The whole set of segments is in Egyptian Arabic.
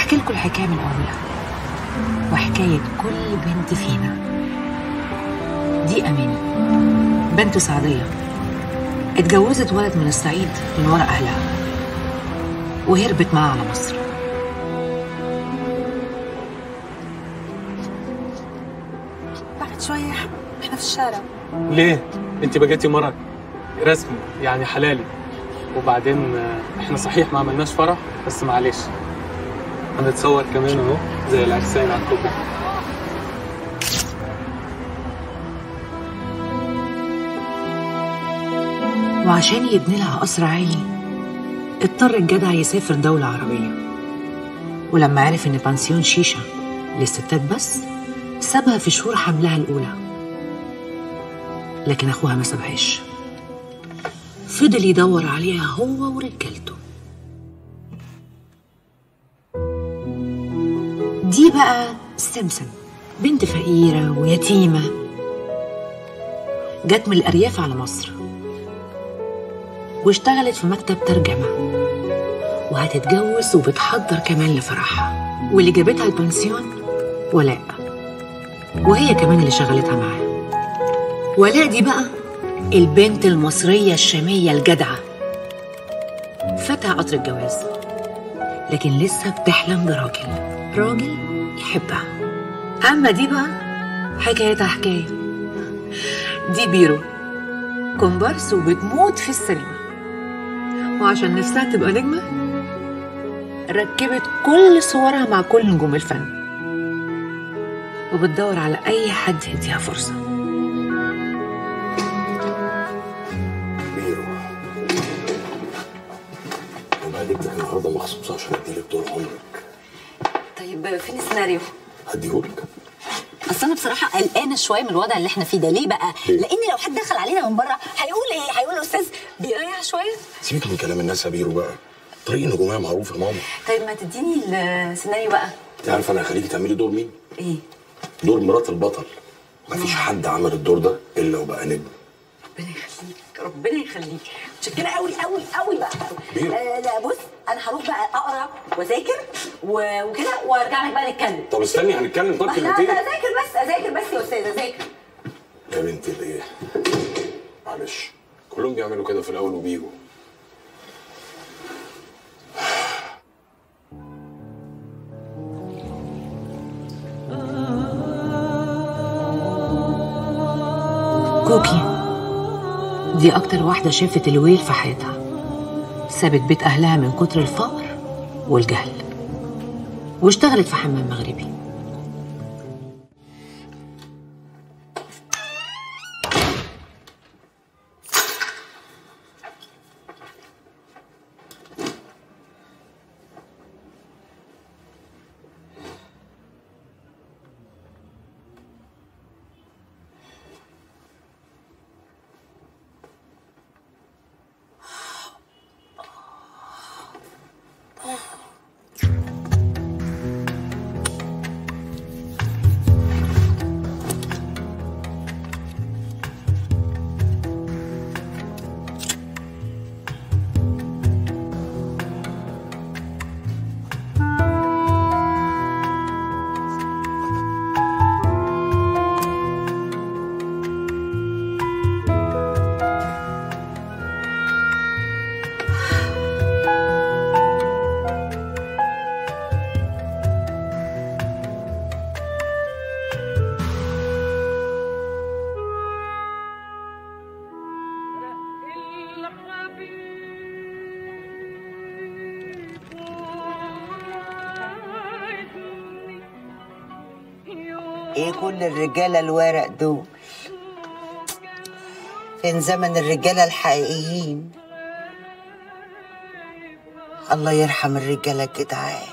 هحكي لكم الحكايه من اولها وحكايه كل بنت فينا دي اماني بنت سعديه اتجوزت ولد من الصعيد من ورا اهلها وهربت معاه على مصر بعد شوية يا حبيبي احنا في الشارع ليه؟ انت بقيتي مرض رسمي يعني حلالي وبعدين آه، احنا صحيح ما عملناش فرح بس معلش هنتصور كمان اهو زي العرسان على الكوبري وعشان يبني لها قصر عالي اضطر الجدع يسافر دولة عربية ولما عرف إن بانسيون شيشة للستات بس سابها في شهور حملها الأولى لكن أخوها ما سابهاش فضل يدور عليها هو ورجالته دي بقى سمسم بنت فقيرة ويتيمة جت من الأرياف على مصر واشتغلت في مكتب ترجمة وهتتجوز وبتحضر كمان لفرحها واللي جابتها البنسيون ولاء وهي كمان اللي شغلتها معاه ولاء دي بقى البنت المصرية الشامية الجدعة فاتها قطر الجواز لكن لسه بتحلم براجل راجل يحبها أما دي بقى حكايتها حكاية دي بيرو كومبارس وبتموت في السينما وعشان نفسها تبقى نجمة ركبت كل صورها مع كل نجوم الفن وبتدور على أي حد يديها فرصة بيرو انا جبتك النهارده مخصوص عشان اديلك طول عمرك طيب فين السيناريو؟ هديهولك اصل انا بصراحه قلقانه شويه من الوضع اللي احنا فيه ده ليه بقى؟ ليه؟ لان لو حد دخل علينا من بره هيقول ايه؟ هيقول استاذ بيريح شويه؟ سيبك من كلام الناس يا بيرو بقى طريق النجوميه معروف يا ماما طيب ما تديني السيناريو بقى انت عارفه انا هخليكي تعملي دور مين؟ ايه؟ دور مرات البطل مفيش حد عمل الدور ده الا وبقى نجم ربنا يخليك ربنا يخليك متشكره قوي قوي قوي بقى بيرو. آه لا بص انا هروح بقى اقرا واذاكر و- وكده وارجع لك بقى نتكلم طب استني هنتكلم طب لا كلمتين لا اذاكر بس اذاكر بس يا استاذ اذاكر يا بنتي الايه معلش كلهم بيعملوا كده في الاول وبيجوا كوكي دي أكتر واحدة شافت الويل في حياتها سابت بيت أهلها من كتر الفقر والجهل واشتغلت في حمام مغربي ايه كل الرجاله الورق دول فين زمن الرجاله الحقيقيين الله يرحم الرجاله الجدعان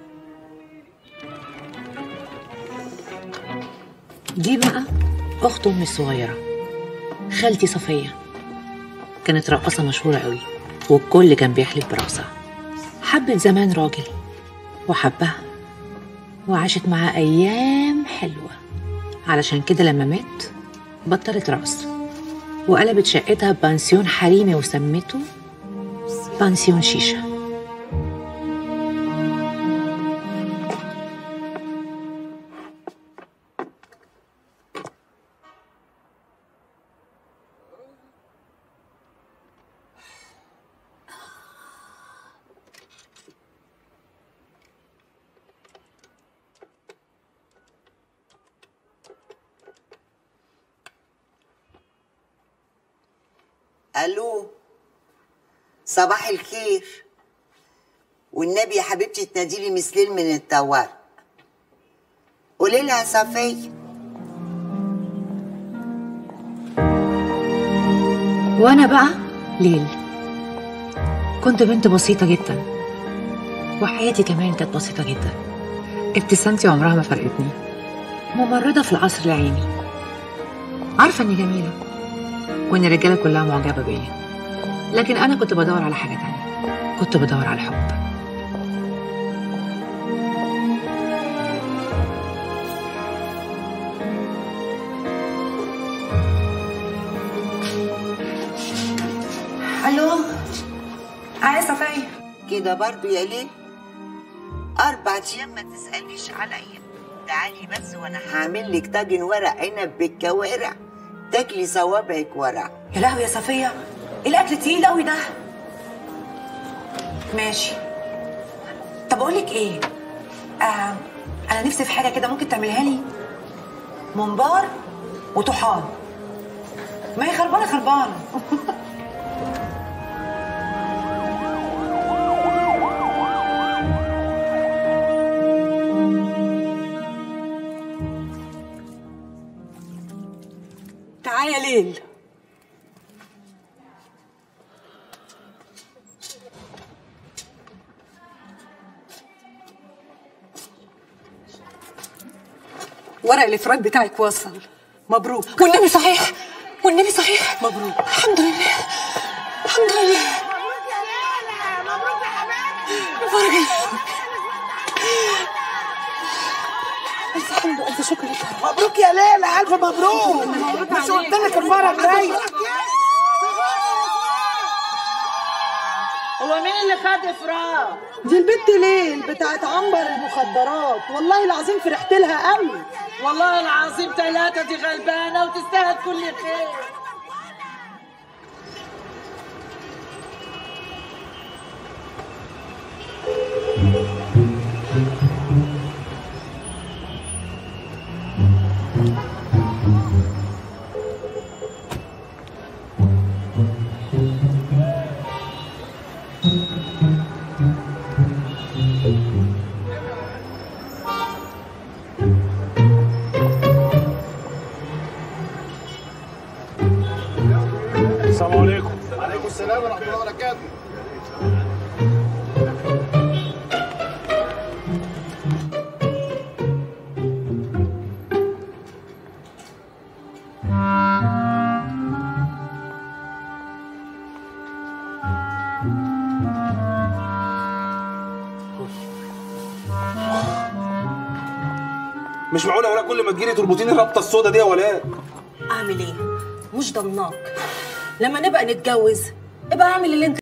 دي بقى أخت أمي الصغيرة خالتي صفية كانت رقاصة مشهورة قوي والكل كان بيحلف براسها حبت زمان راجل وحبها وعاشت معاه أيام حلوة علشان كده لما مات بطلت رقص وقلبت شقتها بانسيون حريمي وسمته بانسيون شيشة الو صباح الخير والنبي يا حبيبتي تناديلي مثلين من الطوارئ قولي لها صفيه وانا بقى ليل كنت بنت بسيطة جدا وحياتي كمان كانت بسيطة جدا ابتسامتي عمرها ما فرقتني ممرضة في العصر العيني عارفة اني جميلة وان الرجالة كلها معجبة بيا لكن انا كنت بدور على حاجة تانية كنت بدور على الحب الو اه صفية كده برضو يا ليل أربع أيام ما تسأليش عليا تعالي بس وأنا هعمل لك طاجن ورق عنب بالكوارع تاكلي صوابعك ورق يا لهوي يا صفية الاكل تقيل قوي ده ماشي طب اقول لك ايه آه انا نفسي في حاجه كده ممكن تعملها لي ممبار وطحال ما هي خربانه خربانه تعالى يا ليل ورق الافراج بتاعك وصل مبروك والنبي صحيح والنبي صحيح مبروك الحمد لله الحمد لله مبروك يا ليلى مبروك يا حبيبتي ألف حمد وألف شكر لك يا رب. مبروك يا ليلى الف مبروك مش قلت لك المره الجايه هو مين اللي خد افراج؟ دي البت ليل بتاعت عنبر المخدرات والله العظيم فرحت لها قوي والله العظيم ثلاثة دي غلبانة وتستاهل كل خير السلام عليكم وعليكم السلام ورحمه الله وبركاته مش معقوله ولا كل ما تجيلي تربطيني الربطه السودا دي يا ولاء اعمل ايه مش ضمناك لما نبقى نتجوز ابقى اعمل اللي انت